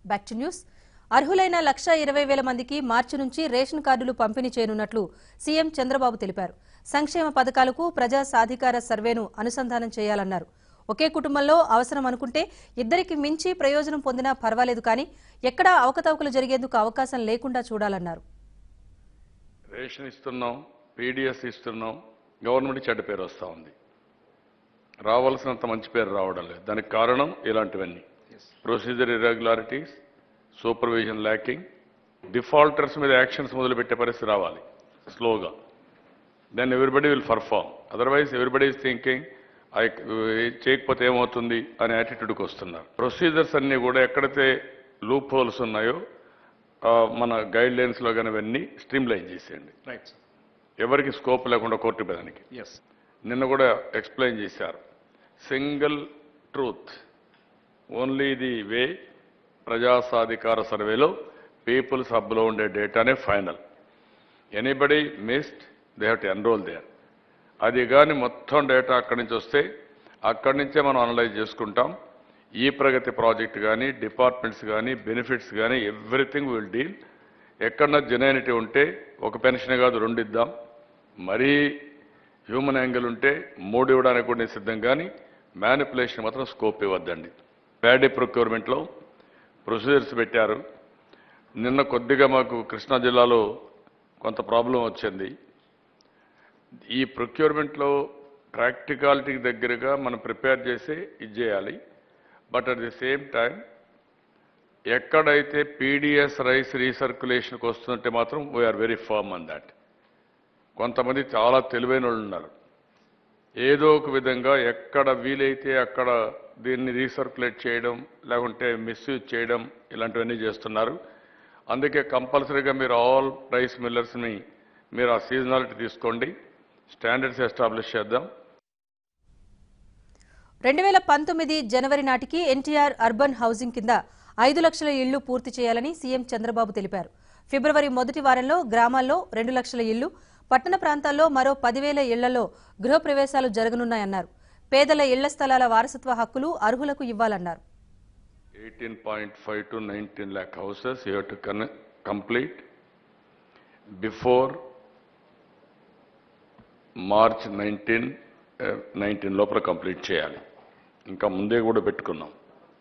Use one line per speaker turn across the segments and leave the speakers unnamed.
Back to news అర్హులైన లక్ష ఇరవై వేల మందికి మార్చి నుంచి రేషన్ కార్డులు పంపిణీ చేయనున్నట్లు సీఎం చంద్రబాబు తెలిపారు సంక్షేమ పథకాలకు ప్రజా సాధికార సర్వేను అనుసంధానం చేయాలన్నారు ఒకే కుటుంబంలో అవసరం అనుకుంటే ఇద్దరికి మించి ప్రయోజనం పొందినా పర్వాలేదు కానీ ఎక్కడా అవకతవకలు జరిగేందుకు అవకాశం లేకుండా చూడాలన్నారు
రేషన్ ఇస్తున్నాం పీడిఎస్ ఇస్తున్నాం గవర్నమెంట్ చెడ్డ పేరు వస్తూ ఉంది రావాల్సినంత మంచి పేరు రావడం లేదు దానికి కారణం ఇలాంటివన్నీ procedure irregularities supervision lacking defaulters మీద యాక్షన్స్ మొదలుపెట్టే పరిస్థితి రావాలి స్లోగా then everybody will perform otherwise everybody is thinking I చేయకపోతే ఏమవుతుంది అనే యాటిట్యూడ్కి వస్తున్నారు ప్రొసీజర్స్ అన్నీ కూడా ఎక్కడైతే లూప్ హోల్స్ ఉన్నాయో ఆ, మన గైడ్ లైన్స్లో కానీ ఇవన్నీ స్ట్రీమ్ లైన్ చేసేయండి
రైట్ సార్
ఎవరికి స్కోప్ లేకుండా కోర్టు పెదానికి
ఎస్
నిన్న కూడా ఎక్స్ప్లెయిన్ చేశారు single truth only the way Praja Sadhikara సర్వేలో పీపుల్స్ హబ్లో ఉండే డేటానే final anybody missed they have to enrol there అది కానీ మొత్తం డేటా అక్కడి నుంచి వస్తే అక్కడి నుంచే మనం అనలైజ్ చేసుకుంటాం ఈ ప్రగతి ప్రాజెక్ట్ కానీ డిపార్ట్మెంట్స్ కానీ బెనిఫిట్స్ కానీ ఎవ్రీథింగ్ విల్ డీల్ ఎక్కడన్నా జెన్యునిటీ ఉంటే ఒక పెన్షన్ కాదు రెండు ఇద్దాం మరీ హ్యూమన్ యాంగిల్ ఉంటే మూడు ఇవ్వడానికి కూడా నేను సిద్ధం కానీ మ్యానిపులేషన్ మాత్రం స్కోప్ ఇవ్వద్దండి ప్యాడీ ప్రొక్యూర్మెంట్లో ప్రొసీజర్స్ పెట్టారు నిన్న కొద్దిగా మాకు కృష్ణా జిల్లాలో కొంత ప్రాబ్లం వచ్చింది ఈ ప్రొక్యూర్మెంట్లో ప్రాక్టికాలిటీకి దగ్గరగా మనం ప్రిపేర్ చేసి ఇది చేయాలి but at the same time ఎక్కడైతే పీడిఎస్ రైస్ రీసర్క్యులేషన్కి వస్తుందంటే మాత్రం we're very firm on that కొంతమంది చాలా తెలివైన వాళ్ళు ఉన్నారు ఏదో ఒక విధంగా ఎక్కడ వీలైతే అక్కడ దీన్ని రీసర్క్యులేట్ చేయడం లేకుంటే మిస్యూజ్ చేయడం ఇలాంటివన్నీ చేస్తున్నారు అందుకే కంపల్సరీగా మీరు ఆల్ రైస్ మిల్లర్స్ని మీరు ఆ సీజనాలిటీ తీసుకోండి స్టాండర్డ్స్ ఎస్టాబ్లిష్ చేద్దాం
రెండు వేల పంతొమ్మిది జనవరి నాటికి ఎన్టీఆర్ అర్బన్ హౌసింగ్ కింద ఐదు లక్షల ఇళ్లు పూర్తి చేయాలని సీఎం చంద్రబాబు తెలిపారు ఫిబ్రవరి మొదటి వారంలో గ్రామాల్లో రెండు లక్షల ఇళ్లు పట్టణ ప్రాంతాల్లో మరో పదివేల ఇళ్లలో గృహప్రవేశాలు జరగనున్నాయన్నారు పేదల ఇళ్ల స్థలాల వారసత్వ హక్కులు అర్హులకు ఇవ్వాలన్నారు
18.5 to 19 lakh houses you have to con- complete before March nineteen nineteen లోపల కంప్లీట్ చేయాలి ఇంకా ముందే కూడా పెట్టుకున్నాం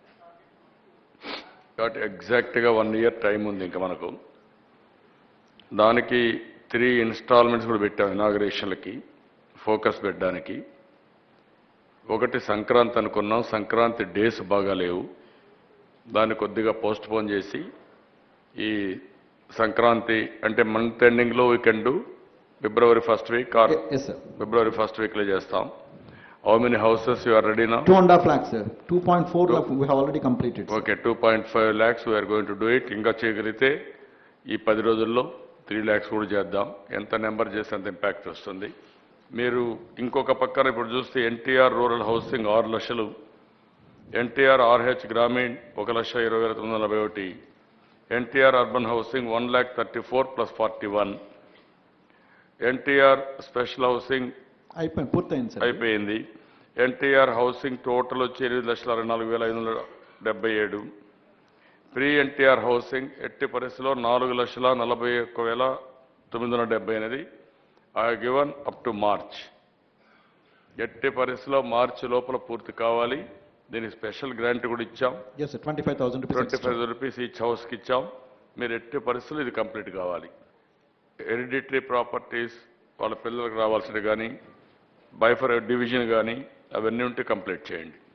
కాబట్టి ఎగ్జాక్ట్గా వన్ ఇయర్ టైం ఉంది ఇంకా మనకు దానికి త్రీ ఇన్స్టాల్మెంట్స్ కూడా పెట్టాం ఇనాగరేషన్లకి ఫోకస్ పెట్టడానికి ఒకటి సంక్రాంతి అనుకున్నాం సంక్రాంతి డేస్ బాగాలేవు దాన్ని కొద్దిగా పోస్ట్ పోన్ చేసి ఈ సంక్రాంతి అంటే మంత్ ఎండింగ్లో we can do February first week or
Yes, sir.
February first వీక్లో చేస్తాం how many houses you are ready నా
Two and a half lakhs, sir. Two point four lakh, we have already completed. sir.
Okay two point five lakhs we're going to do it ఇంకా చేయగలిగితే ఈ పది రోజుల్లో three lakhs కూడా చేద్దాం ఎంత number చేస్తే అంత ఇంపాక్ట్ వస్తుంది మీరు ఇంకొక పక్కన ఇప్పుడు చూస్తే ఎన్టీఆర్ రూరల్ హౌసింగ్ ఆరు లక్షలు ఎన్టీఆర్ ఆర్హెచ్ గ్రామీణ్ ఒక లక్ష ఇరవై వేల తొమ్మిది వందల నలభై ఒకటి NTR urban housing one lakh thirty four plus forty one NTR special housing
అయిపోయింది పూర్తయింది సార్
అయిపోయింది ఎన్టీఆర్ హౌసింగ్ టోటల్ వచ్చి ఎనిమిది లక్షల అరవై నాలుగు వేల ఐదు వందల డెబ్బై ఏడు ప్రీ ఎన్టీఆర్ హౌసింగ్ ఎట్టి పరిస్థితిలో నాలుగు లక్షల నలభై ఒక్క వేల తొమ్మిది వందల డెబ్బై ఎనిమిది I given up to March ఎట్టి పరిస్థితిలో మార్చి లోపల పూర్తి కావాలి దీనికి స్పెషల్ గ్రాంట్ కూడా ఇచ్చాం
yes sir twenty five thousand
twenty
rupees
five rupees each హౌస్కి ఇచ్చాం మీరు ఎట్టి పరిస్థితులు ఇది కంప్లీట్ కావాలి హెరిడిటరీ ప్రాపర్టీస్ వాళ్ళ పిల్లలకు రావాల్సినవి కానీ బైఫర్ డివిజన్ కానీ అవన్నీ ఉంటే కంప్లీట్ చేయండి